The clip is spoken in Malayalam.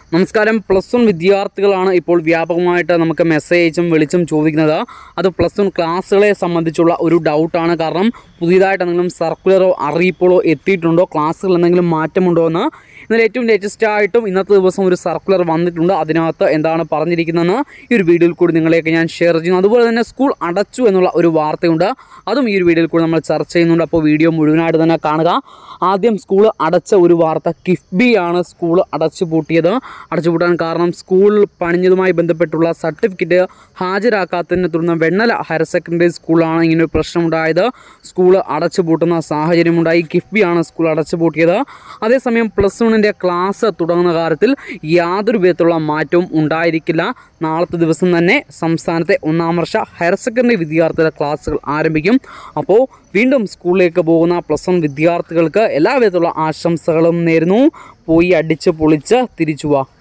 നമസ്കാരം പ്ലസ് വൺ വിദ്യാർത്ഥികളാണ് ഇപ്പോൾ വ്യാപകമായിട്ട് നമുക്ക് മെസ്സേജ് അയച്ചും വിളിച്ചും ചോദിക്കുന്നത് അത് പ്ലസ് വൺ ക്ലാസ്സുകളെ സംബന്ധിച്ചുള്ള ഒരു ഡൗട്ടാണ് കാരണം പുതിയതായിട്ട് എന്തെങ്കിലും സർക്കുലറോ അറിയിപ്പുകളോ എത്തിയിട്ടുണ്ടോ ക്ലാസ്സുകൾ എന്തെങ്കിലും മാറ്റമുണ്ടോ എന്ന് ഇന്നലെ ഏറ്റവും ലേറ്റസ്റ്റ് ആയിട്ടും ഇന്നത്തെ ദിവസം ഒരു സർക്കുലർ വന്നിട്ടുണ്ട് അതിനകത്ത് എന്താണ് പറഞ്ഞിരിക്കുന്നതെന്ന് ഈ ഒരു വീഡിയോയിൽ കൂടി നിങ്ങളെയൊക്കെ ഞാൻ ഷെയർ ചെയ്യുന്നു അതുപോലെ തന്നെ സ്കൂൾ അടച്ചു എന്നുള്ള ഒരു വാർത്തയുണ്ട് അതും ഈ ഒരു വീഡിയോയിൽ കൂടി നമ്മൾ ചർച്ച ചെയ്യുന്നുണ്ട് അപ്പോൾ വീഡിയോ മുഴുവനായിട്ട് തന്നെ കാണുക ആദ്യം സ്കൂൾ അടച്ച ഒരു വാർത്ത കിഫ്ബിയാണ് സ്കൂൾ അടച്ചു പൂട്ടിയത് അടച്ചുപൂട്ടാൻ കാരണം സ്കൂൾ പണിഞ്ഞതുമായി ബന്ധപ്പെട്ടുള്ള സർട്ടിഫിക്കറ്റ് ഹാജരാക്കാത്തതിനെ തുടർന്ന് വെണ്ണല ഹയർ സെക്കൻഡറി സ്കൂളാണ് ഇങ്ങനെ ഒരു പ്രശ്നമുണ്ടായത് സ്കൂൾ അടച്ചു പൂട്ടുന്ന സാഹചര്യമുണ്ടായി കിഫ്ബിയാണ് സ്കൂൾ അടച്ചു പൂട്ടിയത് അതേസമയം പ്ലസ് വണ്ണിൻ്റെ ക്ലാസ് തുടങ്ങുന്ന കാര്യത്തിൽ യാതൊരു വിധത്തിലുള്ള മാറ്റവും ഉണ്ടായിരിക്കില്ല നാളത്തെ ദിവസം തന്നെ സംസ്ഥാനത്തെ ഒന്നാം വർഷ ഹയർ സെക്കൻഡറി വിദ്യാർത്ഥികളുടെ ക്ലാസ്സുകൾ ആരംഭിക്കും അപ്പോൾ വീണ്ടും സ്കൂളിലേക്ക് പോകുന്ന പ്ലസ് വൺ വിദ്യാർത്ഥികൾക്ക് എല്ലാവിധത്തിലുള്ള ആശംസകളും നേരുന്നു പോയി അടിച്ച് പൊളിച്ച് തിരിച്ചു വാ